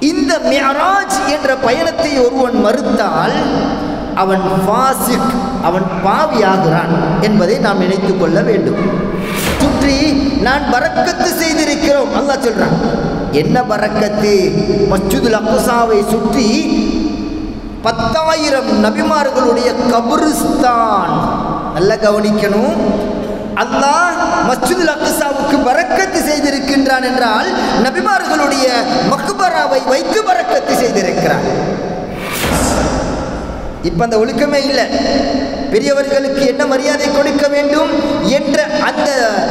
இந்த மியராஜ் என்ற பயணத்தை ஒருவன் மறுத்தால் அவன் ஃபாசிக் அவன் பாவியாகிறான் என்பதை நாம் நினைத்துக் கொள்ள வேண்டும் சுற்றி நான் பரக்கத்து செய்திருக்கிறோம் அல்லாஹ் சொல்றான் என்ன பரக்கத்து மஸ்ஜிதுல் அக்ஸாவை சுற்றி பத்தாயிரம் நபிமார்களுடைய கபருஸ்தான் நல்லா கவனிக்கணும் அல்லாஹ் மஸ்ஜிதுல் அக்ஸாவுக்கு பரக்கத்து செய்திருக்கின்றான் என்றால் நபிமார்களுடைய மக்பராவை வைத்து பரக்கத்து செய்திருக்கிறான் இப்ப அந்த ஒழுக்கமே இல்லை பெரியவர்களுக்கு என்ன மரியாதை கொடுக்க வேண்டும் என்ற அந்த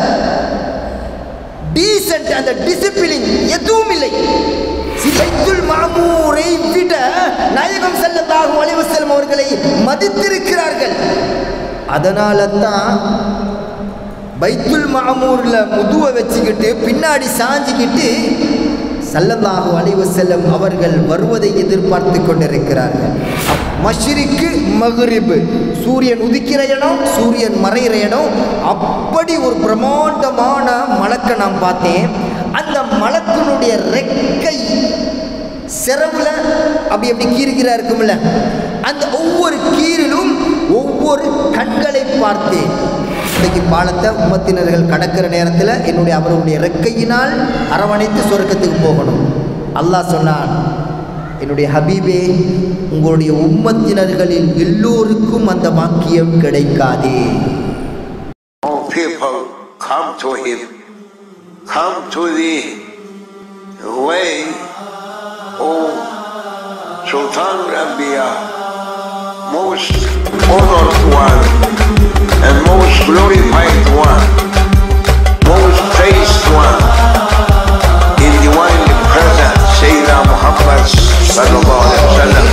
டீசன்ட் அந்த டிசிப்ளின் எதுவும் இல்லை பைத்துல் மாமூரை விட நாயகம் ஸல்லல்லாஹு அலைஹி வஸல்லம் அவர்களை மதித்திருக்கிறார்கள் அதனால தான் பைத்துல் மாமூர்ல முதுவை வச்சுக்கிட்டு பின்னாடி சாஞ்சிக்கிட்டு ஸல்லல்லாஹு அலைஹி வஸல்லம் அவர்கள் வருவதை எதிர்பார்த்து கொண்டிருக்கிறார்கள் மஷ்ரிக்கு மக்ரிப் சூரியன் உதிக்கிற இடம் சூரியன் மறைகிற இடம் அப்படி ஒரு பிரம்மாண்டமான மலக்கை நான் பார்த்தேன் அந்த மலக்கினுடைய ரெக்கை செரவுல அப்படி அப்படி கீறுகிறா இருக்கும்ல அந்த ஒவ்வொரு கீரிலும் ஒவ்வொரு கண்களை பார்த்தேன் இன்னைக்கு பாலத்தை உம்மத்தினர்கள் கடக்கிற நேரத்தில் என்னுடைய அவருடைய ரெக்கையினால் அரவணைத்து சொர்க்கத்துக்கு போகணும் அல்லாஹ் சொன்னான் என்னுடைய ஹபீபே உங்களுடைய உம்மத்தினர்களில் எல்லோருக்கும் அந்த பாக்கியம் கிடைக்காதே All people come to him, come to the way of Sultan Rabia, most honored one and most glorified one, most praised one in divine presence, Sayyidina Muhammad sallallahu alaihi wasallam.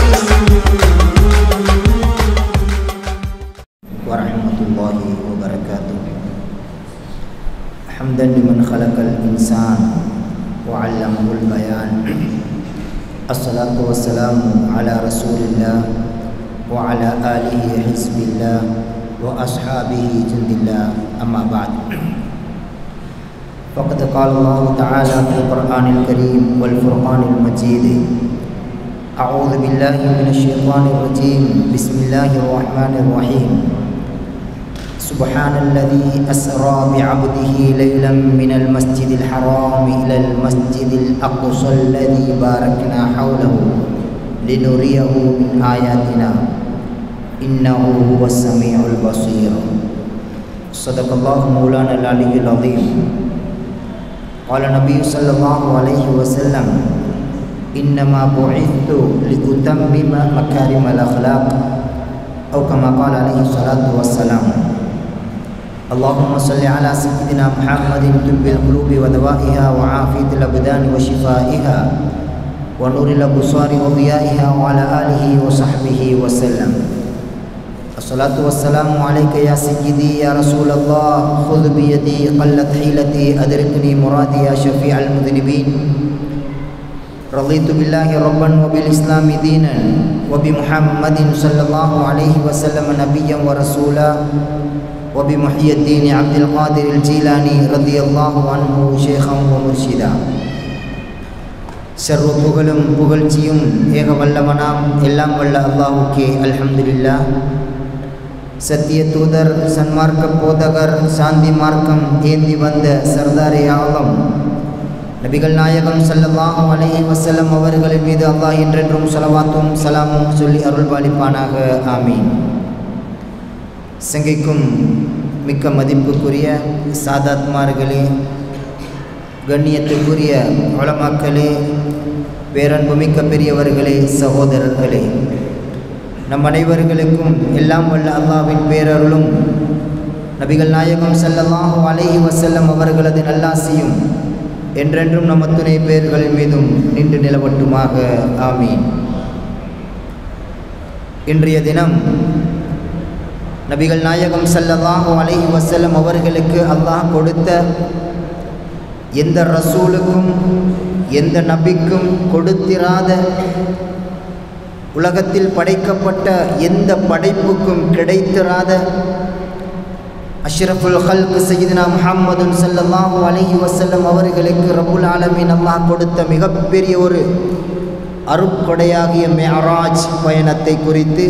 ورحمة الله وبركاته حمدا لمن خلق الإنسان وعلمه البيان الصلاة والسلام على رسول الله وعلى آله حزب الله وأصحابه جند الله أما بعد فقد قال الله تعالى في القرآن الكريم والفرقان المجيد أعوذ بالله من الشيطان الرجيم بسم الله الرحمن الرحيم سبحان الذي أسرى بعبده ليلا من المسجد الحرام إلى المسجد الأقصى الذي باركنا حوله لنريه من آياتنا إنه هو السميع البصير صدق الله مولانا العلي العظيم قال النبي صلى الله عليه وسلم إنما بعثت لأتمم مكارم الأخلاق أو كما قال عليه الصلاة والسلام اللهم صل على سيدنا محمد طب القلوب ودوائها وعافية الأبدان وشفائها ونور الأبصار وضيائها وعلى آله وصحبه وسلم الصلاة والسلام عليك يا سيدي يا رسول الله خذ بيدي قلت حيلتي أدركني مرادي يا شفيع المذنبين رضيت بالله ربا وبالإسلام دينا وبمحمد صلى الله عليه وسلم نبيا ورسولا وبمحيي الدين عبد القادر الجيلاني رضي الله عنه شيخا ومرشدا சர்வ புகழும் புகழ்ச்சியும் ஏக வல்லவனாம் எல்லாம் வல்ல அல்லாஹுக்கே அல்ஹம்துலில்லா சத்திய தூதர் சன்மார்க்க போதகர் சாந்தி மார்க்கம் ஏந்தி வந்த சர்தாரே ஆலம் நபிகள் நாயகம் ஸல்லல்லாஹு அலைஹி வஸல்லம் அவர்களின் மீது அல்லாஹ் என்றென்றும் ஸலவாத்தும் சலாமும் சொல்லி அருள் பாலிப்பானாக ஆமீன் சங்கைக்கும் மிக்க மதிப்புக்குரிய சாதாத்மார்களே கண்ணியத்துக்குரிய உலமாக்களே பேரன்புமிக்க பெரியவர்களே சகோதரர்களே நம் அனைவர்களுக்கும் எல்லாம் வல்ல அல்லாவின் பேரருளும் நபிகள் நாயகம் ஸல்லல்லாஹு அலைஹி வஸல்லம் அவர்களது நல்லாசியும் என்றென்றும் நம் துணை பேர்களின் மீதும் நின்று நிலவட்டுமாக ஆமீன் இன்றைய தினம் நபிகள் நாயகம் ஸல்லல்லாஹு அலைஹி வஸல்லம் அவர்களுக்கு அல்லாஹ் கொடுத்த எந்த ரசூலுக்கும் எந்த நபிக்கும் கொடுத்திராத உலகத்தில் படைக்கப்பட்ட எந்த படைப்புக்கும் கிடைத்திராத அஷ்ரஃபுல் ஹல்க் சையீதுனா முஹம்மதுன் ஸல்லல்லாஹு அலைஹி வஸல்லம் அவர்களுக்கு ரப்புல் ஆலமீன் அல்லாஹ் கொடுத்த மிகப்பெரிய ஒரு அருட்கொடையாகிய மெஹராஜ் பயணத்தை குறித்து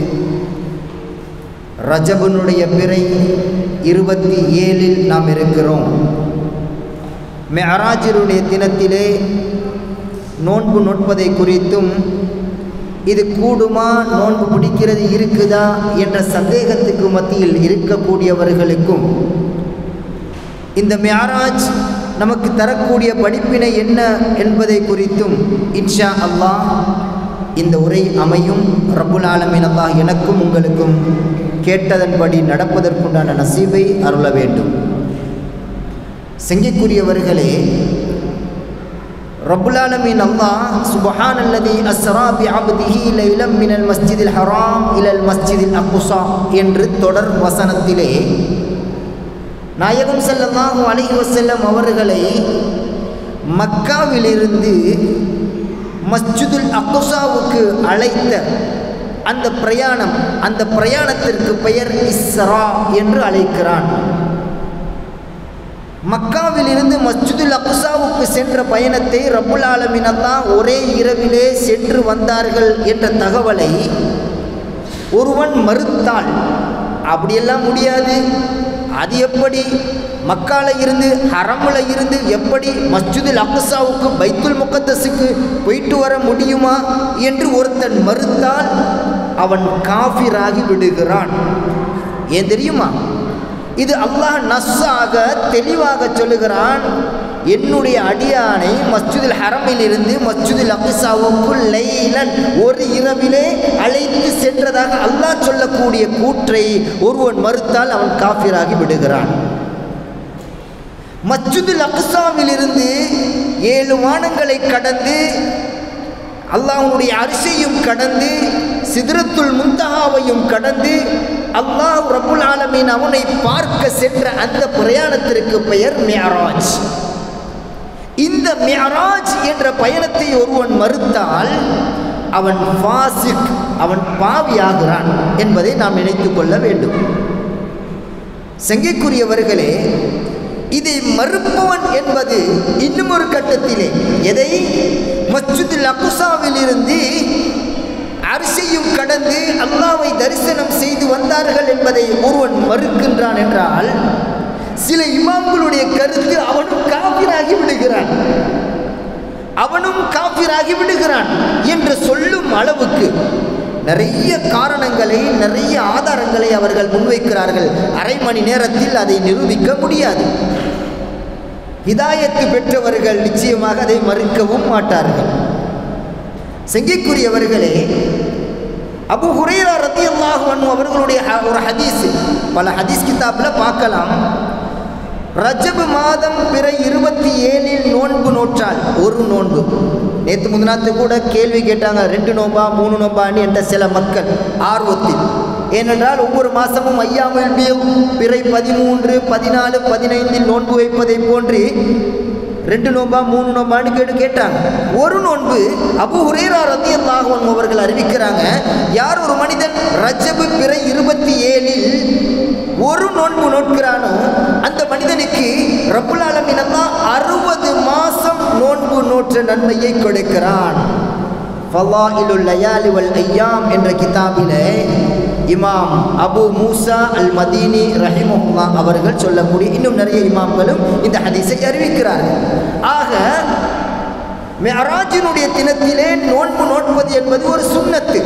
ரஜபனுடைய பிறை இருபத்தி ஏழில் நாம் இருக்கிறோம் மெஹராஜருடைய தினத்திலே நோன்பு நோட்பதை குறித்தும் இது கூடுமா நோன்பு பிடிக்கிறது இருக்குதா என்ற சந்தேகத்துக்கு மத்தியில் இருக்கக்கூடியவர்களுக்கும் இந்த மியாராஜ் நமக்கு தரக்கூடிய படிப்பினை என்ன என்பதை குறித்தும் இன்ஷா அல்லாஹ் இந்த உரை அமையும் ரப்புல் ஆலமின் அல்லாஹ் எனக்கும் உங்களுக்கும் கேட்டதன்படி நடப்பதற்குண்டான நசீபை அருள வேண்டும் செங்கிக்குரியவர்களே ரப்புலாலமின் அல்லாஹ் சுபஹான் அல்லதி அஸ்ரா பி அப்திஹி லைலம் மினல் மஸ்ஜிதில் ஹராம் இலல் மஸ்ஜிதில் அக்குசா என்று தொடர் வசனத்திலே நாயகம் ஸல்லல்லாஹு அலைஹி வஸல்லம் அவர்களை மக்காவிலிருந்து மஸ்ஜிதுல் அக்குசாவுக்கு அழைத்த அந்த பிரயாணம் அந்த பிரயாணத்திற்கு பெயர் இஸ்ரா என்று அழைக்கிறான் மக்காவிலிருந்து மஸ்ஜிதுல் அக்சாவுக்கு சென்ற பயணத்தை ரப்புல் ஆலமினல்லாம் ஒரே இரவிலே சென்று வந்தார்கள் என்ற தகவலை ஒருவன் மறுத்தால் அப்படியெல்லாம் முடியாது அது எப்படி மக்கால இருந்து ஹரமுல இருந்து எப்படி மஸ்ஜிதுல் அக்சாவுக்கு பைத்துல் முகத்தஸுக்கு போயிட்டு வர முடியுமா என்று ஒருத்தன் மறுத்தால் அவன் காஃபிராகி விடுகிறான் ஏன் தெரியுமா இது அல்லாஹ் நஸ்ஸாக தெளிவாக சொல்லுகிறான் என்னுடைய அடியானை மஸ்ஜிதுல் ஹரமில் இருந்து மஸ்ஜிதுல் அக்சாவுக்குள் லைலன் ஒரு இரவிலே அழைத்து சென்றதாக அல்லாஹ் சொல்லக்கூடிய கூற்றை ஒருவன் மறுத்தால் அவன் காஃபிராகி விடுகிறான் மஸ்ஜிதுல் அக்சாவிலிருந்து ஏழு வானங்களை கடந்து அல்லாஹ்வுடைய அரிசையும் கடந்து சிதறத்துல் முந்தகாவையும் கடந்து அல்லாஹ் ரபுல் ஆலமீன் அவனை பார்க்க சென்ற அந்த பிரயாணத்திற்கு பெயர் மியராஜ் இந்த மியராஜ் என்ற பயணத்தை ஒருவன் மறுத்தால் அவன் ஃபாசிக் அவன் பாவியாகிறான் என்பதை நாம் நினைத்து கொள்ள வேண்டும் செங்கைக்குரியவர்களே இதை மறுப்பவன் என்பது இன்னும் ஒரு கட்டத்திலே எதை மஸ்ஜிதுல் அகுசாவில் இருந்து அரிசியும் கடந்து அல்லாவை தரிசனம் செய்து வந்தார்கள் என்பதை ஒருவன் மறுக்கின்றான் என்றால் சில இமாம்களுடைய கருத்து அவனும் காபிராகி விடுகிறான் அவனும் காபிராகி விடுகிறான் என்று சொல்லும் அளவுக்கு நிறைய காரணங்களை நிறைய ஆதாரங்களை அவர்கள் முன்வைக்கிறார்கள் அரை மணி நேரத்தில் அதை நிரூபிக்க முடியாது ஹிதாயத்து பெற்றவர்கள் நிச்சயமாக அதை மறுக்கவும் மாட்டார்கள் செங்கிக்குரியவர்களே அபு ஹுரேரா ரத்தி அல்லாஹு அவர்களுடைய ஒரு ஹதீஸ் பல ஹதீஸ் கிதாப்பில் பார்க்கலாம் ரஜபு மாதம் பிற இருபத்தி ஏழில் நோன்பு நோற்றால் ஒரு நோன்பு நேற்று முந்தினாத்து கூட கேள்வி கேட்டாங்க ரெண்டு நோம்பா மூணு நோம்பான்னு என்ற சில மக்கள் ஆர்வத்தில் ஏனென்றால் ஒவ்வொரு மாதமும் ஐயாமல் பிறை பதிமூன்று பதினாலு பதினைந்தில் நோன்பு வைப்பதை போன்று ரெண்டு நோம்பா மூணு நோம்பான்னு கேட்டு கேட்டாங்க ஒரு நோன்பு அபு ஹுரேரா ரத்தி அல்லாஹன் அவர்கள் அறிவிக்கிறாங்க யார் ஒரு மனிதன் ரஜபு பிறை இருபத்தி ஏழில் ஒரு நோன்பு நோட்கிறானோ அந்த மனிதனுக்கு ரப்புல் ஆலமினல்லா அறுபது மாசம் நோன்பு நோற்ற நன்மையை கொடுக்கிறான் ஃபலாயிலுல் லயாலி வல் ஐயாம் என்ற கிதாபிலே இமாம் அபு மூசா அல் மதீனி ரஹிமுல்லா அவர்கள் சொல்லக்கூடிய இன்னும் நிறைய இமாம்களும் இந்த ஹதீஸை அறிவிக்கிறார்கள் ஆக மெஹராஜினுடைய தினத்திலே நோன்பு நோட்பது என்பது ஒரு சுண்ணத்து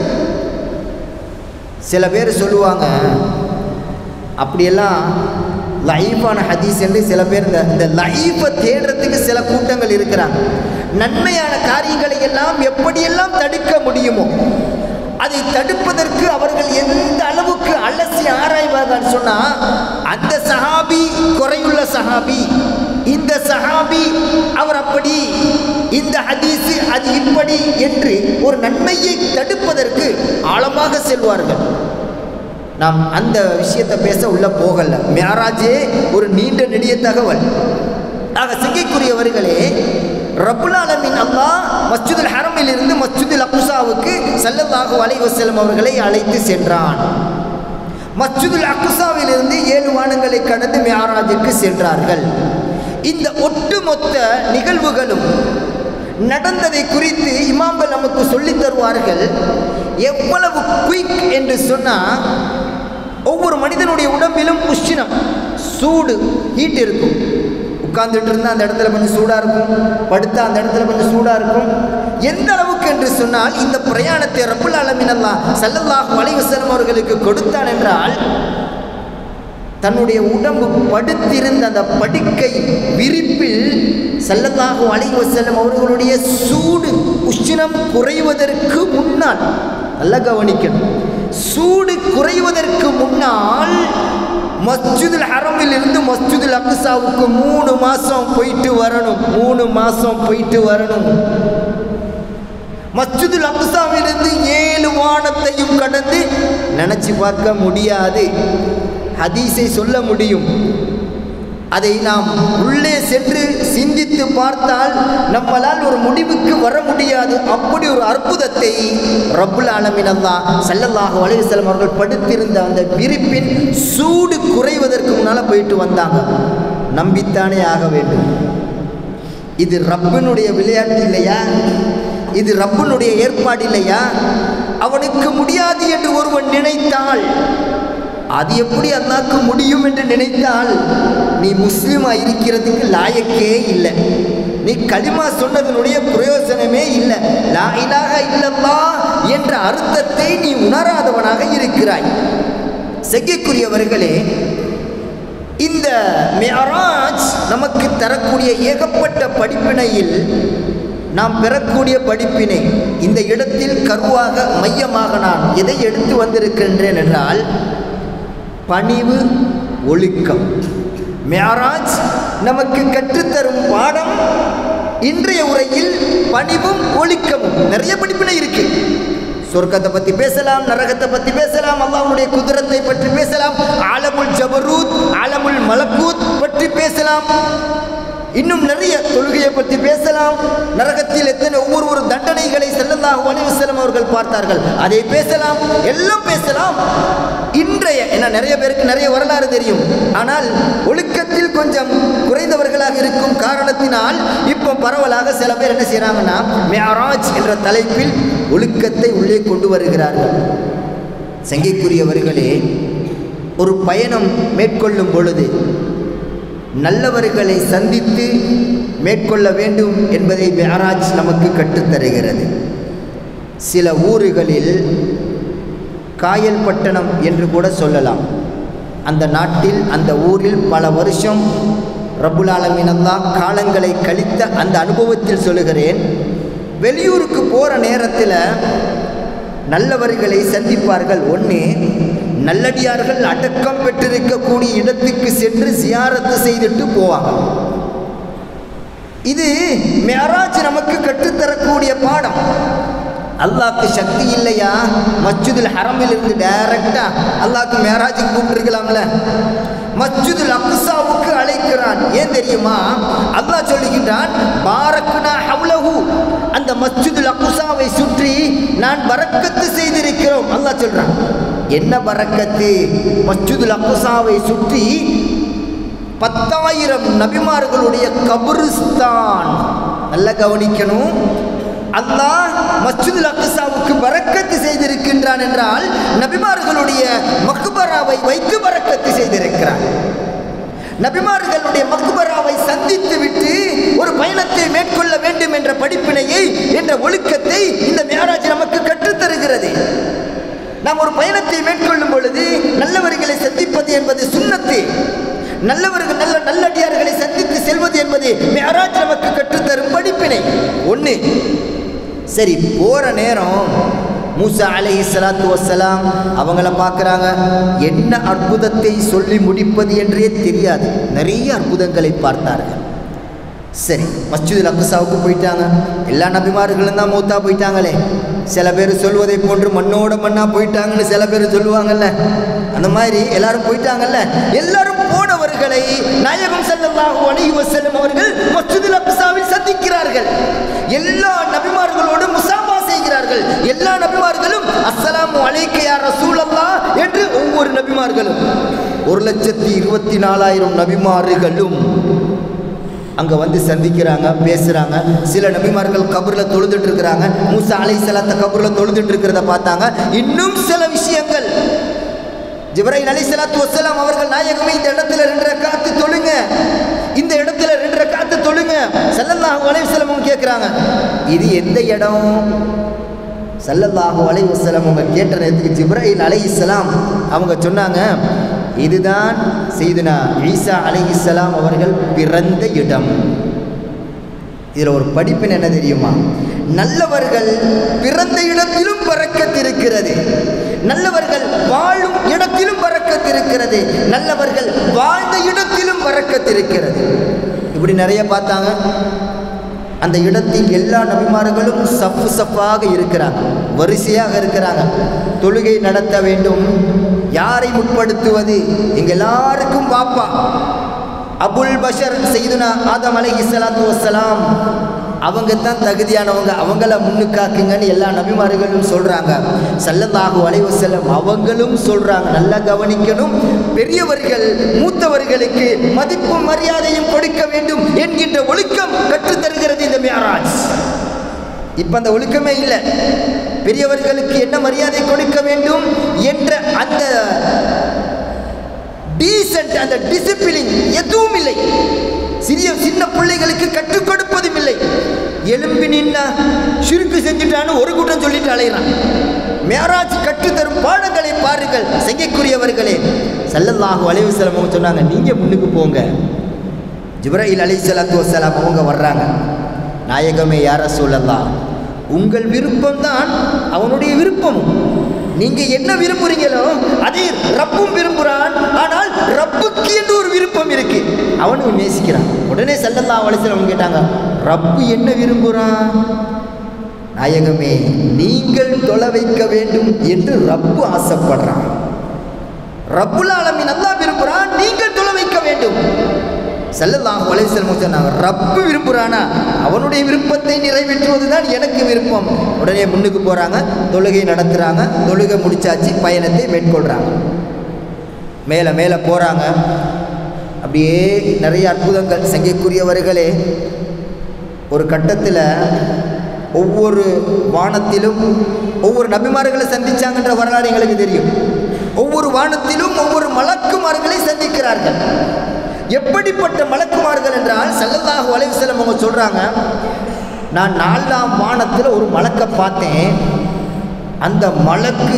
சில பேர் சொல்லுவாங்க அப்படியெல்லாம் லைஃபான ஹதீஸ் என்று சில பேர் இந்த இந்த லைஃபை தேடுறதுக்கு சில கூட்டங்கள் இருக்கிறாங்க நன்மையான காரியங்களை எல்லாம் எப்படியெல்லாம் தடுக்க முடியுமோ அதை தடுப்பதற்கு அவர்கள் எந்த அளவுக்கு அலசி ஆராய்வார்கள் சொன்னா அந்த சஹாபி குறையுள்ள சஹாபி இந்த சஹாபி அவர் அப்படி இந்த ஹதீஸ் அது இப்படி என்று ஒரு நன்மையை தடுப்பதற்கு ஆழமாக செல்வார்கள் நாம் அந்த விஷயத்தை பேச உள்ள போகல மேராஜே ஒரு நீண்ட நெடிய தகவல் ஆக சிங்கைக்குரியவர்களே ரப்புல் ஆலமின் அல்லாஹ் மஸ்ஜிதுல் ஹரமில் இருந்து மஸ்ஜிதுல் அக்குசாவுக்கு சல்லல்லாஹு அலைஹி வஸல்லம் அவர்களை அழைத்து சென்றான் மஸ்ஜிதுல் அக்குசாவில் இருந்து ஏழு வானங்களை கடந்து மியாராஜுக்கு சென்றார்கள் இந்த ஒட்டுமொத்த நிகழ்வுகளும் நடந்ததை குறித்து இமாம்கள் நமக்கு சொல்லித் தருவார்கள் எவ்வளவு குயிக் என்று சொன்னால் ஒவ்வொரு மனிதனுடைய உடம்பிலும் உஷ்ணம் சூடு ஹீட் இருக்கும் உட்கார்ந்துட்டு இருந்தால் அந்த இடத்துல கொஞ்சம் சூடாக இருக்கும் படுத்தா அந்த இடத்துல கொஞ்சம் சூடாக இருக்கும் எந்த அளவுக்கு என்று சொன்னால் இந்த பிரயாணத்தை ரப்புல் அலமினல்லா சல்லல்லாஹு அலைஹி வஸல்லம் அவர்களுக்கு கொடுத்தான் என்றால் தன்னுடைய உடம்பு படுத்திருந்த அந்த படுக்கை விரிப்பில் சல்லல்லாஹு அலைஹி வஸல்லம் அவர்களுடைய சூடு உஷ்ணம் குறைவதற்கு முன்னால் நல்லா கவனிக்கணும் சூடு குறைவதற்கு முன்னால் மஸ்ஜிதுல் ஹரமில் இருந்து மஸ்ஜிதுல் அக்ஸாவுக்கு மூணு மாசம் போயிட்டு வரணும் மூணு மாசம் போயிட்டு வரணும் மஸ்ஜிதுல் அக்ஸாவிலிருந்து ஏழு வானத்தையும் கடந்து நினைச்சு பார்க்க முடியாது ஹதீஸை சொல்ல முடியும் அதை நாம் உள்ளே சென்று சிந்தித்து பார்த்தால் நம்மளால் ஒரு முடிவுக்கு வர முடியாது அப்படி ஒரு அற்புதத்தை ரப்புல் ஆலமினல்லா சல்லல்லாஹு அலைஹி வஸல்லம் அவர்கள் படுத்திருந்த அந்த விரிப்பின் சூடு குறைவதற்கு முன்னால் போயிட்டு வந்தாங்க நம்பித்தானே ஆக வேண்டும் இது ரப்பினுடைய விளையாட்டு இல்லையா இது ரப்பினுடைய ஏற்பாடு இல்லையா அவனுக்கு முடியாது என்று ஒருவன் நினைத்தால் அது எப்படி அல்லாக்கு முடியும் என்று நினைத்தால் நீ முஸ்லீமா இருக்கிறதுக்கு லாயக்கே இல்லை நீ களிமா சொன்னதனுடைய பிரயோஜனமே இல்லை லா இலாஹ இல்லல்லா என்ற அர்த்தத்தை நீ உணராதவனாக இருக்கிறாய் செய்யக்கூடியவர்களே இந்த மெஹராஜ் நமக்கு தரக்கூடிய ஏகப்பட்ட படிப்பினையில் நாம் பெறக்கூடிய படிப்பினை இந்த இடத்தில் கருவாக மையமாக நான் எதை எடுத்து வந்திருக்கின்றேன் என்றால் பணிவு ஒழுக்கம் மேராஜ் நமக்கு கற்றுத்தரும் பாடம் இன்றைய உரையில் பணிவும் ஒழுக்கமும் நிறைய படிப்பினை இருக்கு சொர்க்கத்தை பத்தி பேசலாம் நரகத்தை பத்தி பேசலாம் அல்லாஹ்வுடைய குதிரத்தை பற்றி பேசலாம் ஆலமுல் ஜபரூத் ஆலமுல் மலக்கூத் பற்றி பேசலாம் இன்னும் நிறைய தொழுகையை பற்றி பேசலாம் நரகத்தில் எத்தனை ஒவ்வொரு ஒரு தண்டனைகளை செல்லல்லாஹு அலைஹி வஸல்லம் அவர்கள் பார்த்தார்கள் அதை பேசலாம் எல்லாம் பேசலாம் இன்றைய ஏன்னா நிறைய பேருக்கு நிறைய வரலாறு தெரியும் ஆனால் ஒழுக்கத்தில் கொஞ்சம் குறைந்தவர்களாக இருக்கும் காரணத்தினால் இப்போ பரவலாக சில பேர் என்ன செய்கிறாங்கன்னா மேராஜ் என்ற தலைப்பில் ஒழுக்கத்தை உள்ளே கொண்டு வருகிறார்கள் சங்கைக்குரியவர்களே ஒரு பயணம் மேற்கொள்ளும் பொழுது நல்லவர்களை சந்தித்து மேற்கொள்ள வேண்டும் என்பதை மேராஜ் நமக்கு கற்றுத்தருகிறது சில ஊர்களில் காயல் பட்டணம் என்று கூட சொல்லலாம் அந்த நாட்டில் அந்த ஊரில் பல வருஷம் ரப்புல் ஆலமீனல்லா காலங்களை கழித்த அந்த அனுபவத்தில் சொல்லுகிறேன் வெளியூருக்கு போகிற நேரத்தில் நல்லவர்களை சந்திப்பார்கள் ஒன்று நல்லடியார்கள் அடக்கம் பெற்றிருக்கக்கூடிய இடத்துக்கு சென்று சியாரத்து செய்துட்டு போவாங்க இது மேராஜ் நமக்கு கற்றுத்தரக்கூடிய பாடம் அல்லாஹ்க்கு சக்தி இல்லையா மஸ்ஜிதுல் ஹரமில் இருந்து டைரக்டா அல்லாஹ்க்கு மேராஜுக்கு கூப்பிட்டுருக்கலாம்ல மஸ்ஜிதுல் அக்ஸாவுக்கு அழைக்கிறான் ஏன் தெரியுமா அல்லாஹ் சொல்லுகின்றான் பாரக்னா ஹவுலஹு அந்த மஸ்ஜிதுல் அக்ஸாவை சுற்றி நான் பரக்கத்து செய்திருக்கிறோம் அல்லாஹ் சொல்றான் என்ன பரக்கத்து மஸ்ஜிதுல் அக்ஸாவை சுற்றி பத்தாயிரம் நபிமார்களுடைய கபருஸ்தான் நல்ல கவனிக்கணும் அல்லாஹ் மஸ்ஜிதுல் அக்ஸாவுக்கு பரக்கத்து செய்திருக்கின்றான் என்றால் நபிமார்களுடைய மக்பராவை வைத்து பரக்கத்து செய்திருக்கிறான் நபிமார்களுடைய மக்பராவை சந்தித்து விட்டு ஒரு பயணத்தை மேற்கொள்ள வேண்டும் என்ற படிப்பினையை என்ற ஒழுக்கத்தை இந்த மேராஜ் நமக்கு கற்றுத்தருகிறது நாம் ஒரு பயணத்தை மேற்கொள்ளும் பொழுது நல்லவர்களை சந்திப்பது என்பது சுண்ணத்து நல்லவர்கள் நல்ல நல்லடியார்களை சந்தித்து செல்வது என்பது மேராஜ் நமக்கு கற்றுத்தரும் படிப்பினை ஒன்று சரி போகிற நேரம் மூசா அலை சலாத்து வசலாம் அவங்கள பார்க்குறாங்க என்ன அற்புதத்தை சொல்லி முடிப்பது என்றே தெரியாது நிறைய அற்புதங்களை பார்த்தார்கள் சரி மஸ்ஜிதுல் அக்ஸாவுக்கு போயிட்டாங்க எல்லா நபிமார்களும் தான் மூத்தா போயிட்டாங்களே சில பேர் சொல்வதை போன்று மண்ணோட மண்ணா போயிட்டாங்கன்னு சில பேர் சொல்லுவாங்கல்ல அந்த மாதிரி எல்லாரும் போயிட்டாங்கல்ல எல்லாரும் போனவர்களை நாயகம் ஸல்லல்லாஹு அலைஹி வஸல்லம் அவர்கள் மஸ்ஜிதுல் அக்ஸாவில் சந்திக்கிறார்கள் எல்லா நபிமார்களோடு முசாபா செய்கிறார்கள் எல்லா நபிமார்களும் அஸ்ஸலாமு அலைக்க யா ரசூலல்லாஹ் என்று ஒவ்வொரு நபிமார்களும் ஒரு லட்சத்தி இருபத்தி நாலாயிரம் நபிமார்களும் அங்கே வந்து சந்திக்கிறாங்க பேசுகிறாங்க சில நபிமார்கள் கபரில் தொழுதுட்டு இருக்கிறாங்க மூசா அலை சலாத்த கபரில் தொழுதுட்டு இருக்கிறத பார்த்தாங்க இன்னும் சில விஷயங்கள் ஜிப்ரைல் அலி சலாத்து வசலாம் அவர்கள் நாயகமே இந்த இடத்துல ரெண்டு காத்து தொழுங்க இந்த இடத்துல ரெண்டு காத்து தொழுங்க சல்லல்லாஹு அலைஹி வஸல்லம் அவங்க கேட்குறாங்க இது எந்த இடம் சல்லல்லாஹு அலைஹி வஸல்லம் அவங்க கேட்ட நேரத்துக்கு ஜிப்ரைல் அலைஹிஸ்ஸலாம் அவங்க சொன்னாங்க இதுதான் செய்துனா ஈசா அலைஹிஸ்ஸலாம் அவர்கள் பிறந்த இடம் இதில் ஒரு படிப்பின் என்ன தெரியுமா நல்லவர்கள் பிறந்த இடத்திலும் பறக்கத் இருக்கிறது நல்லவர்கள் வாழும் இடத்திலும் பறக்கத் இருக்கிறது நல்லவர்கள் வாழ்ந்த இடத்திலும் பறக்கத் இருக்கிறது இப்படி நிறைய பார்த்தாங்க அந்த இடத்தில் எல்லா நபிமார்களும் சப்பு சப்பாக இருக்கிறாங்க வரிசையாக இருக்கிறாங்க தொழுகை நடத்த வேண்டும் யாரை முற்படுத்துவது எங்க எல்லாருக்கும் பாப்பா அபுல் பஷர் செய்துனா ஆதம் அலை இஸ்லாத்து வசலாம் அவங்க தான் தகுதியானவங்க அவங்கள முன்னுக்காக்குங்கன்னு எல்லா நபிமார்களும் சொல்கிறாங்க சல்லல்லாஹு அலைஹி வஸல்லம் அவங்களும் சொல்கிறாங்க நல்லா கவனிக்கணும் பெரியவர்கள் மூத்தவர்களுக்கு மதிப்பும் மரியாதையும் கொடுக்க வேண்டும் என்கின்ற ஒழுக்கம் கற்றுத்தருகிறது இந்த மியாராஜ் இப்போ அந்த ஒழுக்கமே இல்லை பெரியவர்களுக்கு என்ன மரியாதை கொடுக்க வேண்டும் என்ற அந்த டீசென்ட் அந்த டிசிப்ளின் எதுவும் இல்லை சிறிய சின்ன பிள்ளைகளுக்கு கற்றுக் கொடுப்பதும் இல்லை எலும்பி நின்னா சுருக்கு செஞ்சுட்டான்னு ஒரு கூட்டம் சொல்லிட்டு அலைகிறான் மேராஜ் கற்றுத்தரும் பாடங்களை பாருங்கள் செய்யக்கூடியவர்களே சல்லல்லாஹு அலைஹி வஸல்லம் அவங்க சொன்னாங்க நீங்கள் முன்னுக்கு போங்க ஜிப்ராயில் அலி சலாத்து வசலாம் அவங்க வர்றாங்க நாயகமே யார சொல்லலாம் உங்கள் விருப்பம்தான் அவனுடைய விருப்பமும் நீங்க என்ன விரும்புறீங்களோ அதை ரப்பும் விரும்புகிறான் ஆனால் ரப்புக்கு என்று ஒரு விருப்பம் இருக்கு அவனும் நேசிக்கிறான் உடனே செல்லல்லா வளசல் அவங்க கேட்டாங்க ரப்பு என்ன விரும்புகிறான் நாயகமே நீங்கள் தொலை வைக்க வேண்டும் என்று ரப்பு ஆசைப்படுறான் ரப்புல் ஆலமீன் அல்லாஹ் விரும்புகிறான் நீங்கள் தொலை வைக்க வேண்டும் செல்லலாம் கொலை செல்வம் சொன்னாங்க ரப்பு விரும்புகிறானா அவனுடைய விருப்பத்தை நிறைவேற்றுவது தான் எனக்கு விருப்பம் உடனே முன்னுக்கு போகிறாங்க தொழுகை நடத்துகிறாங்க தொழுகை முடிச்சாச்சு பயணத்தை மேற்கொள்கிறாங்க மேலே மேலே போகிறாங்க அப்படியே நிறைய அற்புதங்கள் சங்கைக்குரியவர்களே ஒரு கட்டத்தில் ஒவ்வொரு வானத்திலும் ஒவ்வொரு நபிமார்களை சந்திச்சாங்கன்ற வரலாறு எங்களுக்கு தெரியும் ஒவ்வொரு வானத்திலும் ஒவ்வொரு மலக்குமார்களை சந்திக்கிறார்கள் எப்படிப்பட்ட மலக்குமார்கள் என்றால் சல்லல்லாஹு அலைஹி வஸல்லம் அவங்க சொல்கிறாங்க நான் நாலாம் வானத்தில் ஒரு மலக்கை பார்த்தேன் அந்த மலக்கு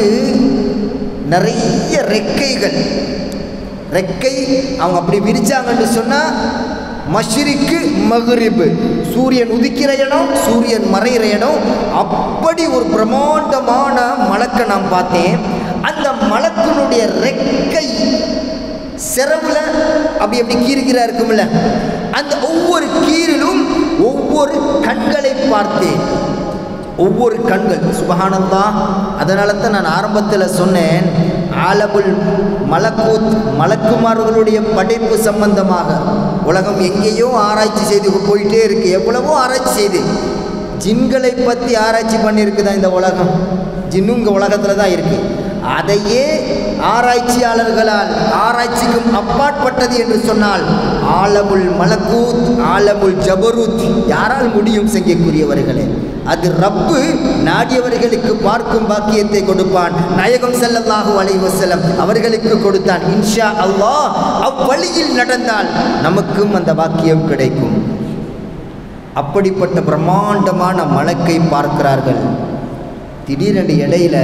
நிறைய ரெக்கைகள் ரெக்கை அவங்க அப்படி விரிச்சாங்கன்னு சொன்னால் மஷ்ரிக்கு மகுரிபு சூரியன் உதிக்கிற இடம் சூரியன் மறைகிற இடம் அப்படி ஒரு பிரம்மாண்டமான மலக்கை நான் பார்த்தேன் அந்த மலக்கினுடைய ரெக்கை செரவுல அப்படி அப்படி கீறுகிறா இருக்கும்ல அந்த ஒவ்வொரு கீரிலும் ஒவ்வொரு கண்களை பார்த்தேன் ஒவ்வொரு கண்கள் சுபகானந்தா அதனால தான் நான் ஆரம்பத்தில் சொன்னேன் ஆலபுல் மலக்கூத் மலக்குமார்களுடைய படைப்பு சம்பந்தமாக உலகம் எங்கேயோ ஆராய்ச்சி செய்து போயிட்டே இருக்கு எவ்வளவோ ஆராய்ச்சி செய்து ஜின்களை பற்றி ஆராய்ச்சி பண்ணியிருக்குதா இந்த உலகம் ஜின்னும் இங்கே உலகத்தில் தான் இருக்குது அதையே ஆராய்ச்சியாளர்களால் ஆராய்ச்சிக்கும் அப்பாற்பட்டது என்று சொன்னால் ஆலமுல் மலக்கூத் ஆலமுல் ஜபரூத் யாரால் முடியும் செய்யக்கூடியவர்களே அது ரப்பு நாடியவர்களுக்கு பார்க்கும் பாக்கியத்தை கொடுப்பான் நாயகம் ஸல்லல்லாஹு அலைஹி வஸல்லம் அவர்களுக்கு கொடுத்தான் இன்ஷா அல்லாஹ் அவ்வழியில் நடந்தால் நமக்கும் அந்த பாக்கியம் கிடைக்கும் அப்படிப்பட்ட பிரம்மாண்டமான மலக்கை பார்க்கிறார்கள் திடீரென்று இடையில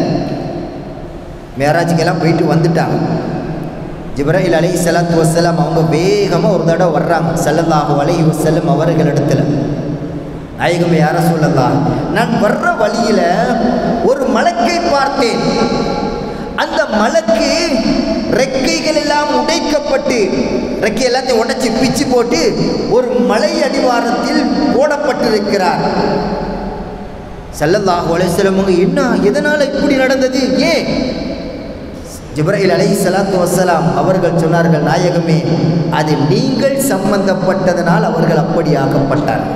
மேராஜுக்கெல்லாம் போயிட்டு வந்துட்டாங்க ஜிப்ராயில் அலை சலாத்து வசலாம் அவங்க வேகமாக ஒரு தடவை வர்றாங்க சல்லல்லாஹு அலைஹி வசல்லம் அவர்களிடத்துல நாயகம் யார சொல்லலாம் நான் வர்ற வழியில் ஒரு மலக்கை பார்த்தேன் அந்த மலக்கு ரெக்கைகள் எல்லாம் உடைக்கப்பட்டு ரெக்கை எல்லாத்தையும் உடைச்சி பிச்சு போட்டு ஒரு மலை அடிவாரத்தில் போடப்பட்டிருக்கிறார் சல்லல்லாஹு அலைஹிஸ்ஸலாம் என்ன எதனால் இப்படி நடந்தது ஏன் ஜிப்ராயில் அலை சலாத்து வசலாம் அவர்கள் சொன்னார்கள் நாயகமே அது நீங்கள் சம்பந்தப்பட்டதனால் அவர்கள் அப்படி ஆக்கப்பட்டார்கள்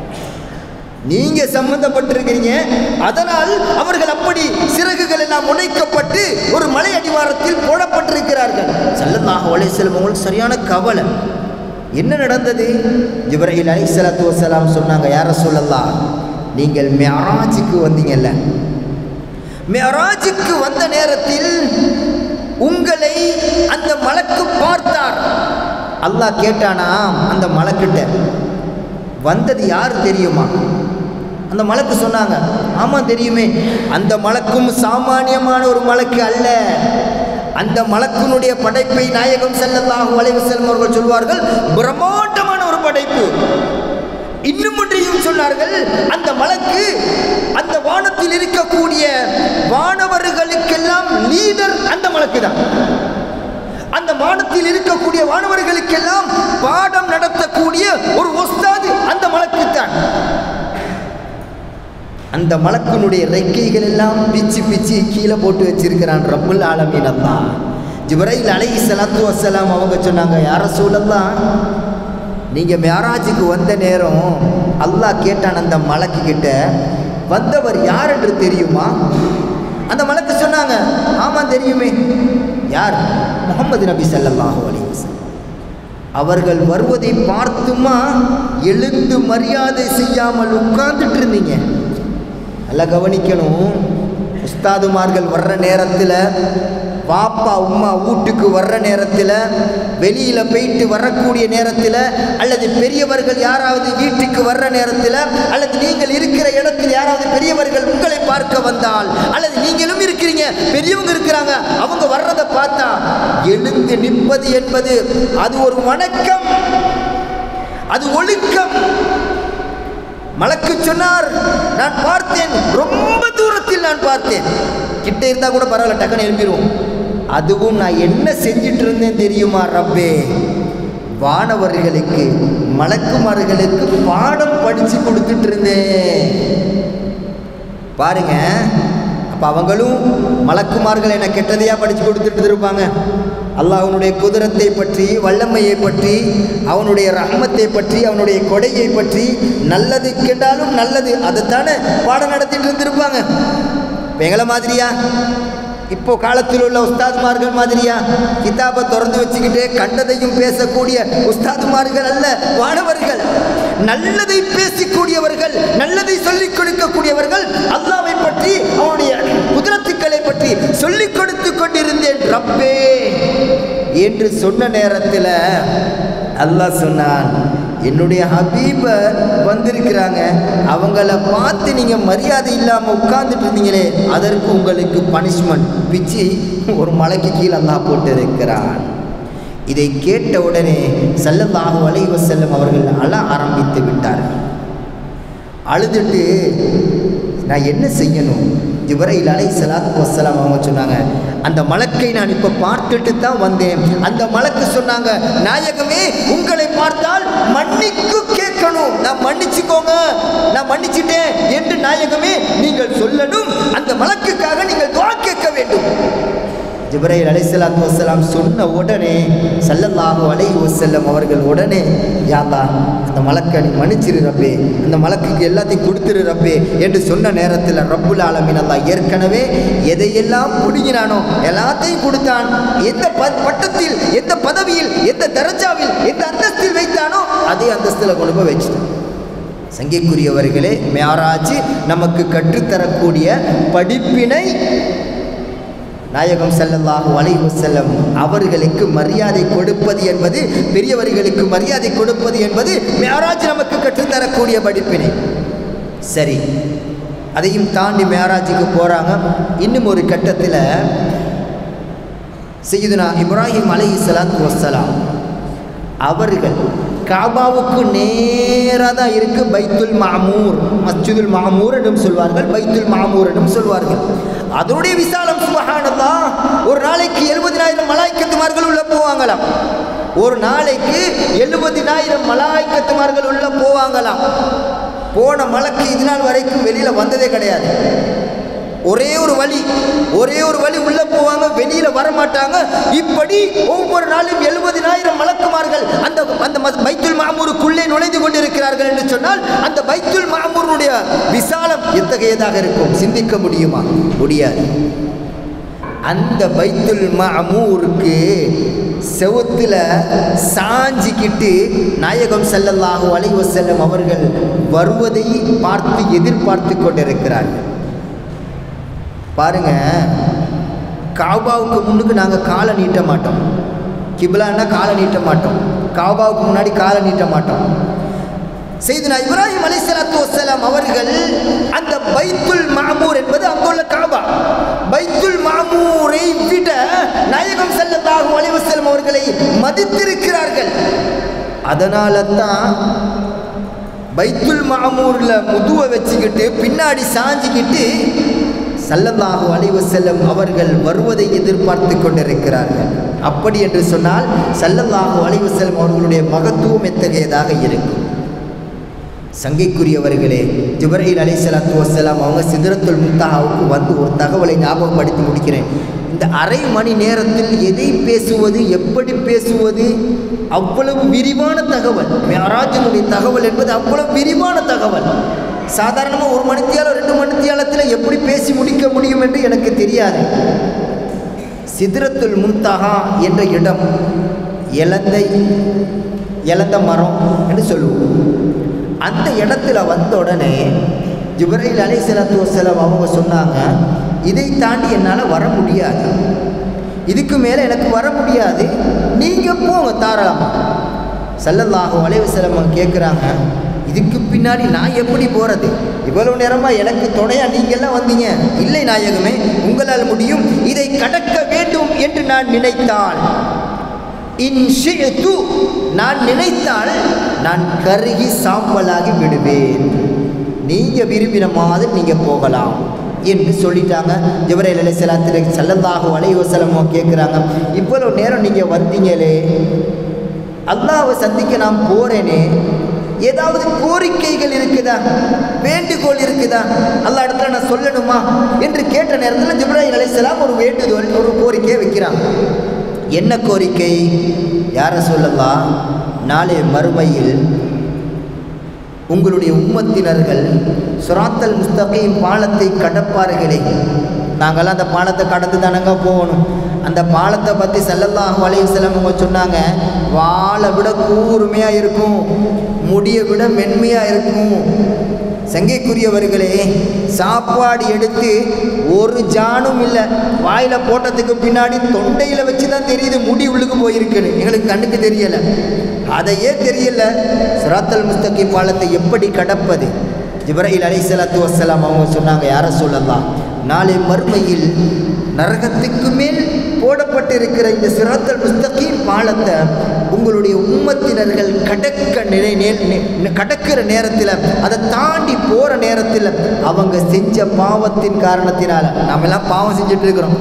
நீங்க சம்பந்தப்பட்டிருக்கிறீங்க அதனால் அவர்கள் அப்படி சிறகுகள் எல்லாம் உடைக்கப்பட்டு ஒரு மலை அடிவாரத்தில் போடப்பட்டிருக்கிறார்கள் சல்லல்லாஹு அலைஹி வஸல்லம் அவங்களுக்கு சரியான கவலை என்ன நடந்தது ஜிப்ரஹீல் அலைஹிஸ்ஸலாத்து வஸ்ஸலாம் சொன்னாங்க யார சொல்லலாம் நீங்கள் மெராஜுக்கு வந்தீங்கல்ல மெராஜுக்கு வந்த நேரத்தில் உங்களை அந்த மலக்கு பார்த்தார் அல்லாஹ் கேட்டானா அந்த மலக்கிட்ட வந்தது யார் தெரியுமா அந்த மலக்கு சொன்னாங்க ஆமாம் தெரியுமே அந்த மலக்கும் சாமானியமான ஒரு மலக்கு அல்ல அந்த மலக்குனுடைய படைப்பை நாயகம் ஸல்லல்லாஹு அலைஹி வஸல்லம் அவர்கள் சொல்வார்கள் பிரம்மாண்டமான ஒரு படைப்பு இன்னும் ஒன்றையும் சொன்னார்கள் அந்த மலக்கு அந்த வானத்தில் இருக்கக்கூடிய வானவர்களுக்கெல்லாம் லீடர் அந்த மலக்கு தான் அந்த வானத்தில் இருக்கக்கூடிய வானவர்களுக்கெல்லாம் பாடம் நடத்தக்கூடிய ஒரு ஒஸ்தாது அந்த மலக்கு தான் அந்த மலக்கினுடைய ரெக்கைகள் எல்லாம் பிச்சு பிச்சு கீழே போட்டு வச்சிருக்கிறான் ரப்புல் ஆலமீன் அல்லாஹ் ஜிப்ரைல் அலைஹி ஸலாத்து வஸ்ஸலாம் அவங்க சொன்னாங்க யார சூழல்லாம் நீங்கள் மேராஜுக்கு வந்த நேரம் அல்லாஹ் கேட்டான் அந்த மலக்கு கிட்ட வந்தவர் யார் என்று தெரியுமா அந்த மலக்கு சொன்னாங்க ஆமாம் தெரியுமே யார் முகமது நபி ஸல்லல்லாஹு அலைஹி வஸல்லம் அவர்கள் வருவதை பார்த்துமா எழுந்து மரியாதை செய்யாமல் உட்கார்ந்துட்டு இருந்தீங்க நல்லா கவனிக்கணும் உஸ்தாதுமார்கள் வர்ற நேரத்தில் பாப்பா உம்மா வீட்டுக்கு வர்ற நேரத்தில் வெளியில் போயிட்டு வரக்கூடிய நேரத்தில் அல்லது பெரியவர்கள் யாராவது வீட்டுக்கு வர்ற நேரத்தில் அல்லது நீங்கள் இருக்கிற இடத்தில் யாராவது பெரியவர்கள் உங்களை பார்க்க வந்தால் அல்லது நீங்களும் இருக்கிறீங்க பெரியவங்க இருக்கிறாங்க அவங்க வர்றதை பார்த்தா எழுந்து நிற்பது என்பது அது ஒரு வணக்கம் அது ஒழுக்கம் மலக்கு சொன்னார் நான் பார்த்தேன் ரொம்ப தூரத்தில் நான் பார்த்தேன் கிட்ட இருந்தா கூட பரவாயில்ல டக்குன்னு எழுப்பிடுவோம் அதுவும் நான் என்ன செஞ்சிட்டு இருந்தேன் தெரியுமா ரப்பே வானவர்களுக்கு மலக்குமார்களுக்கு பாடம் படிச்சு கொடுத்துட்டு இருந்தேன் பாருங்க அப்போ அவங்களும் மலக்குமார்கள் என்ன கெட்டதையா படித்து கொடுத்துட்டு இருப்பாங்க அல்லாஹ்வுடைய குதிரத்தை பற்றி வல்லமையை பற்றி அவனுடைய ரஹ்மத்தை பற்றி அவனுடைய கொடையை பற்றி நல்லது கேட்டாலும் நல்லது அதைத்தானே பாடம் நடத்திட்டு இருந்திருப்பாங்க இப்ப எங்களை மாதிரியா இப்போ காலத்தில் உள்ள உஸ்தாதுமார்கள் மாதிரியா கிதாபை திறந்து வச்சுக்கிட்டு கண்டதையும் பேசக்கூடிய உஸ்தாதுமார்கள் அல்ல வானவர்கள் நல்லதை பேசிக்கூடியவர்கள் நல்லதை சொல்லிக் கொடுக்கக்கூடியவர்கள் அல்லாவை பற்றி அவனுடைய குதிரத்துக்களை பற்றி சொல்லிக் கொடுத்து கொண்டிருந்தேன் ரப்பே என்று சொன்ன நேரத்தில் அல்லாஹ் சொன்னான் என்னுடைய ஹபீப வந்திருக்கிறாங்க அவங்கள பார்த்து நீங்கள் மரியாதை இல்லாமல் உட்கார்ந்துட்டு இருந்தீங்களே அதற்கு உங்களுக்கு பனிஷ்மெண்ட் பிச்சு ஒரு மலைக்கு கீழே அல்லாஹ் போட்டு இருக்கிறான் இதை கேட்ட உடனே சல்லல்லாஹு அலைஹி வஸல்லம் அவர்கள் அழ ஆரம்பித்து விட்டார்கள் அழுதுட்டு நான் என்ன செய்யணும் ஜிப்ரைல் அலை சலாத்து வசலாம் அவங்க சொன்னாங்க அந்த மலக்கை நான் இப்போ பார்த்துட்டு தான் வந்தேன் அந்த மலக்கு சொன்னாங்க நாயகமே உங்களை பார்த்தால் மன்னிக்கு கேட்கணும் நான் மன்னிச்சுக்கோங்க நான் மன்னிச்சிட்டேன் என்று நாயகமே நீங்கள் சொல்லணும் அந்த மலக்குக்காக நீங்கள் துவா கேட்க வேண்டும் ஜிப்ரைல் அலைசலாத்து வசலாம் சொன்ன உடனே சல்லல்லாஹு அலைஹி வஸல்லம் அவர்கள் உடனே யாதா அந்த மலக்கை நீ மன்னிச்சிரு ரப்பே அந்த மலக்குக்கு எல்லாத்தையும் கொடுத்துரு ரப்பே என்று சொன்ன நேரத்தில் ரப்புல் ஆலமீன் அல்லாஹ் ஏற்கனவே எதையெல்லாம் பிடுங்கினானோ எல்லாத்தையும் கொடுத்தான் எந்த ப பட்டத்தில் எந்த பதவியில் எந்த தரஜாவில் எந்த அந்தஸ்தில் வைத்தானோ அதே அந்தஸ்தில் கொண்டு போய் வச்சுட்டான் சங்கைக்குரியவர்களே மேராஜ் நமக்கு கற்றுத்தரக்கூடிய படிப்பினை நாயகம் ஸல்லல்லாஹு அலைஹி வஸல்லம் அவர்களுக்கு மரியாதை கொடுப்பது என்பது பெரியவர்களுக்கு மரியாதை கொடுப்பது என்பது மேராஜ் நமக்கு கற்றுத்தரக்கூடிய படிப்பினை சரி அதையும் தாண்டி மேராஜுக்கு போகிறாங்க இன்னும் ஒரு கட்டத்தில் செய்யுதுனா இப்ராஹிம் அலை சலாத்து வசலாம் அவர்கள் காபாவுக்கு நேராக தான் இருக்கு பைத்துல் மாமூர் மஸ்ஜிதுல் மாமூர் என்றும் சொல்வார்கள் பைத்துல் மாமூர் என்றும் சொல்வார்கள் அதனுடைய விசாலம் சுபஹானல்லா ஒரு நாளைக்கு எழுபதினாயிரம் மலாய்க்கத்துமார்கள் உள்ள போவாங்களாம் ஒரு நாளைக்கு எழுபதினாயிரம் மலாய்க்கத்துமார்கள் உள்ள போவாங்களாம் போன மலக்கு இது நாள் வரைக்கும் வெளியில வந்ததே கிடையாது ஒரே ஒரு வழி ஒரே ஒரு வழி உள்ள போவாங்க வெளியில வர மாட்டாங்க இப்படி ஒவ்வொரு நாளும் எழுபதினாயிரம் மலக்குமார்கள் அந்த அந்த மஸ்- பைத்துல் மாமூருக்குள்ளே நுழைந்து கொண்டிருக்கிறார்கள் என்று சொன்னால் அந்த பைத்துல் மாமூருடைய விசாலம் எத்தகையதாக இருக்கும் சிந்திக்க முடியுமா முடியாது அந்த பைத்துல் மாமூருக்கு செவுத்துல சாஞ்சிக்கிட்டு நாயகம் ஸல்லல்லாஹு அலைஹி வஸல்லம் அவர்கள் வருவதை பார்த்து எதிர்பார்த்து கொண்டிருக்கிறார்கள் பாருங்க காபாவுக்கு முன்னுக்கு நாங்கள் காலை நீட்ட மாட்டோம் கிப்லான்னா காலை நீட்ட மாட்டோம் காபாவுக்கு முன்னாடி காலை நீட்ட மாட்டோம் செய்தினா இப்ராஹிம் அலைஹிஸ்ஸலாத்து வஸ்ஸலாம் அவர்கள் அந்த பைத்துல் மாமூர் என்பது அங்குள்ள காபா பைத்துல் மாமூரை விட நாயகம் ஸல்லல்லாஹு அலைஹி வஸல்லம் அவர்களை மதித்திருக்கிறார்கள் அதனால தான் பைத்துல் மாமூரில் முதுவை வச்சுக்கிட்டு பின்னாடி சாஞ்சிக்கிட்டு சல்லல்லாஹு அலைஹி வஸல்லம் அவர்கள் வருவதை எதிர்பார்த்து கொண்டிருக்கிறார்கள் அப்படி என்று சொன்னால் சல்லல்லாஹு அலைஹி வஸல்லம் அவர்களுடைய மகத்துவம் எத்தகையதாக இருக்கும் சங்கைக்குரியவர்களே ஜிப்ரஹீல் அலைஹிஸ்ஸலாத்து வஸ்ஸலாம் அவங்க சிதறத்துல் முன்தஹாவுக்கு வந்து ஒரு தகவலை ஞாபகப்படுத்தி முடிக்கிறேன் இந்த அரை மணி நேரத்தில் எதை பேசுவது எப்படி பேசுவது அவ்வளவு விரிவான தகவல் மேராஜனுடைய தகவல் என்பது அவ்வளவு விரிவான தகவல் சாதாரணமாக ஒரு மணித்தியாலம் ரெண்டு மணித்தியாலத்தில் எப்படி பேசி முடிக்க முடியும் என்று எனக்கு தெரியாது சிதறத்துல் முன்தஹா என்ற இடம் இலந்தை இலந்த மரம் என்று சொல்லுவோம் அந்த இடத்துல வந்த உடனே ஜிப்ரைல் அலை சலாத்து வசலம் அவங்க சொன்னாங்க இதை தாண்டி என்னால் வர முடியாது இதுக்கு மேலே எனக்கு வர முடியாது நீங்கள் போங்க தாராளமாக சல்லல்லாஹு அலைவசலம் கேட்குறாங்க இதுக்கு பின்னாடி நான் எப்படி போகிறது இவ்வளவு நேரமாக எனக்கு துணையாக நீங்கள்லாம் வந்தீங்க இல்லை நாயகமே உங்களால் முடியும் இதை கடக்க வேண்டும் என்று நான் நினைத்தால் இன்ஷியத்து நான் நினைத்தால் நான் கருகி சாம்பலாகி விடுவேன் நீங்கள் விரும்பின மாதிரி நீங்கள் போகலாம் என்று சொல்லிட்டாங்க ஜிப்ரைல் அலை சலாத்திரை சல்லல்லாஹு அலை வசலமோ கேட்குறாங்க இவ்வளோ நேரம் நீங்கள் வந்தீங்களே அல்லாவை சந்திக்க நான் போகிறேனே ஏதாவது கோரிக்கைகள் இருக்குதா வேண்டுகோள் இருக்குதா அல்லா இடத்துல நான் சொல்லணுமா என்று கேட்ட நேரத்தில் ஜிப்ராஹிம் அலைசலாம் ஒரு வேண்டுகோள் ஒரு கோரிக்கையை வைக்கிறாங்க என்ன கோரிக்கை யார சொல்லலாம் நாளை மறுமையில் உங்களுடைய உம்மத்தினர்கள் சுராத்தல் முஸ்தகீம் பாலத்தை கடப்பார்களே நாங்கள்லாம் அந்த பாலத்தை கடந்து தானங்க போகணும் அந்த பாலத்தை பற்றி செல்லல்லாஹு அலைவசலம் அவங்க சொன்னாங்க வாழை விட கூர்மையாக இருக்கும் முடியை விட மென்மையாக இருக்கும் சங்கைக்குரியவர்களே சாப்பாடு எடுத்து ஒரு ஜானும் இல்லை வாயில் போட்டதுக்கு பின்னாடி தொண்டையில் வச்சு தான் தெரியுது முடி உள்ளுக்கு போயிருக்குன்னு எங்களுக்கு கண்ணுக்கு தெரியலை அதையே தெரியல சிராத்தல் முஸ்தகி பாலத்தை எப்படி கடப்பது ஜிப்ரஹில் அலி சலாத்து வசலாம் அவங்க சொன்னாங்க யார சொல்லலாம் நாளை மறுமையில் நரகத்துக்கு மேல் போடப்பட்டிருக்கிற இந்த சிராத்தல் முஸ்தகீம் பாலத்தை உங்களுடைய உம்மத்தினர்கள் கடக்க நினை நே- கடக்கிற நேரத்தில் அதை தாண்டி போகிற நேரத்தில் அவங்க செஞ்ச பாவத்தின் காரணத்தினால நாம எல்லாம் பாவம் செஞ்சுட்டு இருக்கிறோம்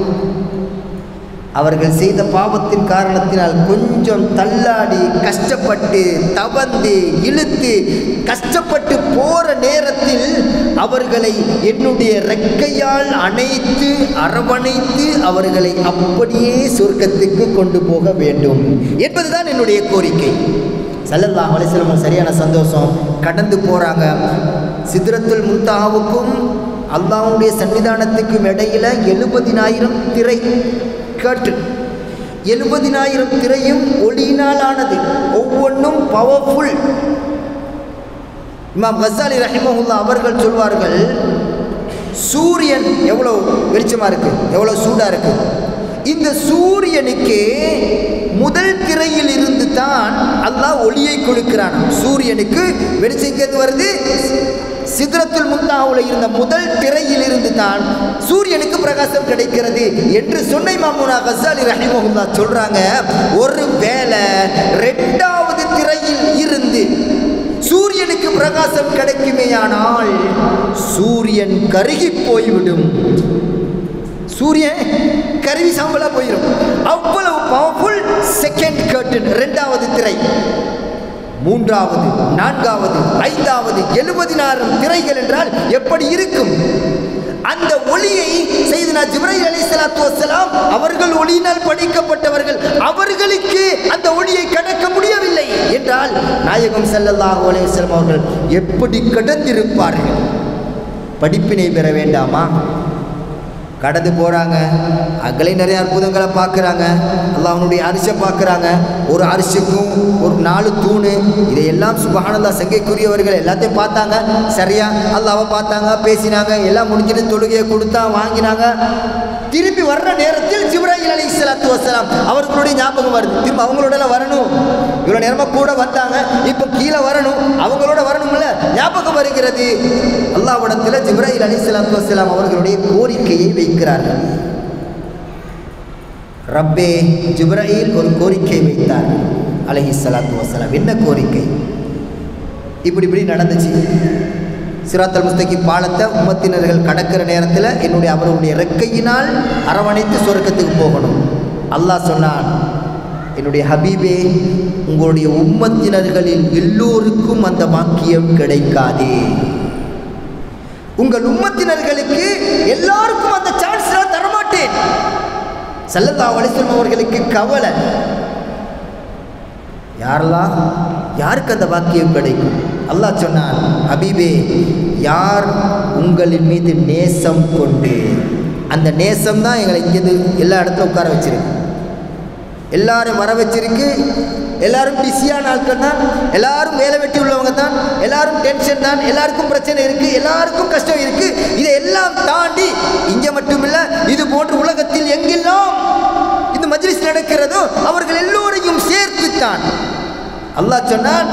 அவர்கள் செய்த பாவத்தின் காரணத்தினால் கொஞ்சம் தள்ளாடி கஷ்டப்பட்டு தவந்து இழுத்து கஷ்டப்பட்டு போற நேரத்தில் அவர்களை என்னுடைய ரெக்கையால் அணைத்து அரவணைத்து அவர்களை அப்படியே சொர்க்கத்துக்கு கொண்டு போக வேண்டும் என்பதுதான் என்னுடைய கோரிக்கை சல்லல்லாஹு அலைஹி வஸல்லம் சரியான சந்தோஷம் கடந்து போறாங்க சித்ரத்துல் முன்தாவுக்கும் அல்லாஹ்வுடைய சன்னிதானத்துக்கும் இடையில எழுபதினாயிரம் திரை கேட்டு எழுபதினாயிரம் திரையும் ஒளியினால் ஆனது ஒவ்வொன்றும் பவர்ஃபுல் இமாம் கசாலி ரஹிமஹுல்லா அவர்கள் சொல்வார்கள் சூரியன் எவ்வளோ வெளிச்சமாக இருக்கு எவ்வளோ சூடாக இருக்கு இந்த சூரியனுக்கு முதல் திரையில் இருந்து தான் அல்லாஹ் ஒளியை கொடுக்கிறான் சூரியனுக்கு வெளிச்சம் வருது சித்ரத்துல் முந்தாவில் இருந்த முதல் திரையில் இருந்து தான் சூரியனுக்கு பிரகாசம் கிடைக்கிறது என்று சொன்ன மாமுனா கசாலி ரஹிமஹுல்லா சொல்றாங்க ஒரு வேளை ரெண்டாவது திரையில் இருந்து சூரியனுக்கு பிரகாசம் கிடைக்குமேயானால் சூரியன் கருகி போய்விடும் சூரியன் கருவி சாம்பலா போயிடும் அவ்வளவு பவர்ஃபுல் செகண்ட் கர்டன் ரெண்டாவது திரை மூன்றாவது நான்காவது ஐந்தாவது எழுபதினாயிரம் திரைகள் என்றால் எப்படி இருக்கும் அந்த ஒளியை செய்தனா ஜிப்ரைல் அலைஹிஸ்ஸலாத்து வஸ்ஸலாம் அவர்கள் ஒளியினால் படிக்கப்பட்டவர்கள் அவர்களுக்கு அந்த ஒளியை கடக்க முடியவில்லை என்றால் நாயகம் ஸல்லல்லாஹு அலைஹி வஸல்லம் அவர்கள் எப்படி கடந்திருப்பார்கள் படிப்பினை பெற வேண்டாமா கடந்து போகிறாங்க அகலை நிறைய அற்புதங்களை பார்க்குறாங்க அல்லாஹ்வுடைய அரிசை பார்க்குறாங்க ஒரு அரிசிக்கும் ஒரு நாலு தூணு இதையெல்லாம் சுபஹானல்லா சங்கைக்குரியவர்கள் எல்லாத்தையும் பார்த்தாங்க சரியா அல்லாவை பார்த்தாங்க பேசினாங்க எல்லாம் முடிஞ்சிட்டு தொழுகையை கொடுத்தா வாங்கினாங்க திரும்பி வர்ற நேரத்தில் ஜிப்ராஹில் அலி இஸ்லாத்து வசலாம் அவர்களுடைய ஞாபகம் வருது திரும்ப அவங்களோட எல்லாம் வரணும் இவ்வளோ நேரமாக கூட வந்தாங்க இப்போ கீழே வரணும் அவங்களோட வரணும்ல ஞாபகம் வருகிறது அல்லாஹ்விடத்தில் ஜிப்ராஹில் அலி இஸ்லாத்து வசலாம் அவர்களுடைய கோரிக்கையை வைக்கிறார்கள் ரப்பே ஜிப்ராஹில் ஒரு கோரிக்கை வைத்தார் அலஹி சலாத்து வசலாம் என்ன கோரிக்கை இப்படி இப்படி நடந்துச்சு சிராத்தல் முஸ்தகி பாலத்தை உம்மத்தினர்கள் கடக்கிற நேரத்தில் என்னுடைய அவருடைய ரெக்கையினால் அரவணைத்து சொர்க்கத்துக்கு போகணும் அல்லாஹ் சொன்னான் என்னுடைய ஹபீபே உங்களுடைய உம்மத்தினர்களில் எல்லோருக்கும் அந்த பாக்கியம் கிடைக்காதே உங்கள் உம்மத்தினர்களுக்கு எல்லாருக்கும் அந்த சான்ஸ் நான் தரமாட்டேன் சல்லல்லா அலிஸ்லம் அவர்களுக்கு கவலை யாரெல்லாம் யாருக்கு அந்த வாக்கியம் கிடைக்கும் அல்லாஹ் சொன்னான் ஹபீபே யார் உங்களின் மீது நேசம் கொண்டு அந்த நேசம் தான் எங்களை இங்கேருந்து எல்லா இடத்துல உட்கார வச்சிருக்கு எல்லாரும் வர வச்சிருக்கு எல்லாரும் பிஸியான ஆட்கள் தான் எல்லாரும் வேலை வெட்டி உள்ளவங்க தான் எல்லாரும் டென்ஷன் தான் எல்லாருக்கும் பிரச்சனை இருக்கு எல்லாருக்கும் கஷ்டம் இருக்கு இதை எல்லாம் தாண்டி இங்கே மட்டுமில்ல இது போன்று உலகத்தில் எங்கெல்லாம் இந்த மஜ்லிஸ் நடக்கிறதோ அவர்கள் எல்லோரையும் சேர்த்துத்தான் அல்லாஹ் சொன்னான்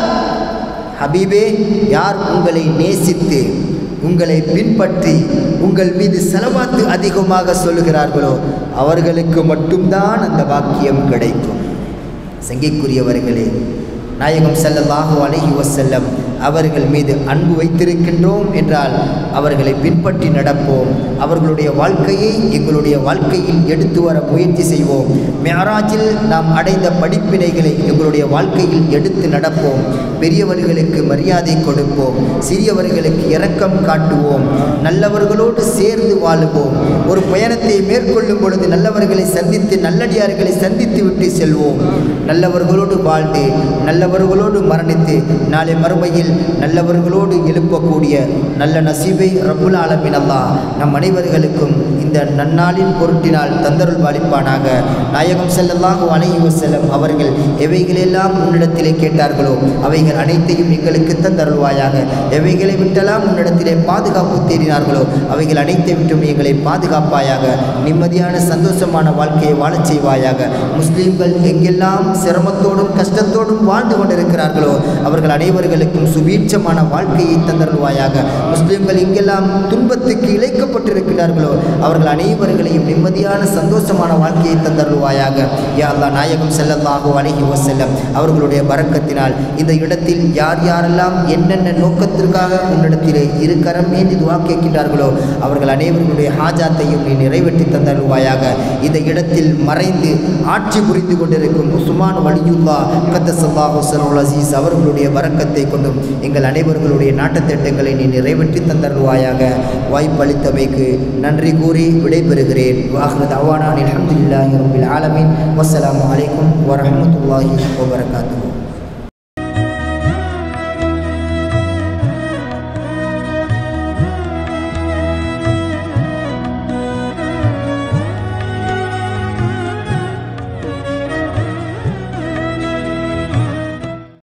ஹபீபே யார் உங்களை நேசித்து உங்களை பின்பற்றி உங்கள் மீது செலவாத்து அதிகமாக சொல்லுகிறார்களோ அவர்களுக்கு மட்டும்தான் அந்த வாக்கியம் கிடைக்கும் சங்கைக்குரியவர்களே நாயகம் ஸல்லல்லாஹு அலைஹி வஸல்லம் அவர்கள் மீது அன்பு வைத்திருக்கின்றோம் என்றால் அவர்களை பின்பற்றி நடப்போம் அவர்களுடைய வாழ்க்கையை எங்களுடைய வாழ்க்கையில் எடுத்து வர முயற்சி செய்வோம் மேராஜில் நாம் அடைந்த படிப்பினைகளை எங்களுடைய வாழ்க்கையில் எடுத்து நடப்போம் பெரியவர்களுக்கு மரியாதை கொடுப்போம் சிறியவர்களுக்கு இரக்கம் காட்டுவோம் நல்லவர்களோடு சேர்ந்து வாழுவோம் ஒரு பயணத்தை மேற்கொள்ளும் பொழுது நல்லவர்களை சந்தித்து நல்லடியார்களை சந்தித்து விட்டு செல்வோம் நல்லவர்களோடு வாழ்ந்து நல்லவர்களோடு மரணித்து நாளை மறுமையில் நல்லவர்களோடு எழுப்பக்கூடிய நல்ல நசீபை ரப்புல் ஆலமின் அல்லாஹ் நம் அனைவர்களுக்கும் இந்த நன்னாளின் பொருட்டினால் தந்தருள் பாலிப்பானாக நாயகம் ஸல்லல்லாஹு அலைஹி வஸல்லம் அவர்கள் எவைகளெல்லாம் உன்னிடத்திலே கேட்டார்களோ அவைகள் அனைத்தையும் எங்களுக்கு தந்தருள்வாயாக எவைகளை விட்டெல்லாம் உன்னிடத்திலே பாதுகாப்பு தேடினார்களோ அவைகள் அனைத்தை விட்டும் எங்களை பாதுகாப்பாயாக நிம்மதியான சந்தோஷமான வாழ்க்கையை வாழச் செய்வாயாக முஸ்லீம்கள் எங்கெல்லாம் சிரமத்தோடும் கஷ்டத்தோடும் வாழ்ந்து கொண்டிருக்கிறார்களோ அவர்கள் அனைவர்களுக்கும் சுபீட்சமான வாழ்க்கையை தந்தருள்வாயாக முஸ்லீம்கள் எங்கெல்லாம் துன்பத்துக்கு இழைக்கப்பட்டிருக்கிறார்களோ அவர்கள் அனைவர்களையும் நிம்மதியான சந்தோஷமான வாழ்க்கையை தந்தருள்வாயாக யா அல்லா நாயகம் ஸல்லல்லாஹு அலைஹி வஸல்லம் அவர்களுடைய பரக்கத்தினால் இந்த இடத்தில் யார் யாரெல்லாம் என்னென்ன நோக்கத்திற்காக உன்னிடத்திலே இரு கரம் ஏந்தி துவா கேட்கின்றார்களோ அவர்கள் அனைவர்களுடைய ஹாஜாத்தையும் நீ நிறைவேற்றி தந்தருள்வாயாக இந்த இடத்தில் மறைந்து ஆட்சி புரிந்து கொண்டிருக்கும் உஸ்மான் வலியுல்லா கத்தசல்லாஹு சருல் அசீஸ் அவர்களுடைய வரக்கத்தை கொண்டும் எங்கள் அனைவர்களுடைய நாட்டத்திட்டங்களை நீ நிறைவேற்றி தந்தருள்வாயாக வாய்ப்பளித்தமைக்கு நன்றி கூறி விடைபெறுகிறேன் வாஹ்ரத் அவானான் அலமதுல்லாஹி ரபில் ஆலமீன் வஸ்ஸலாமு அலைக்கும் வரஹ்மத்துல்லாஹி வபரகாத்துஹு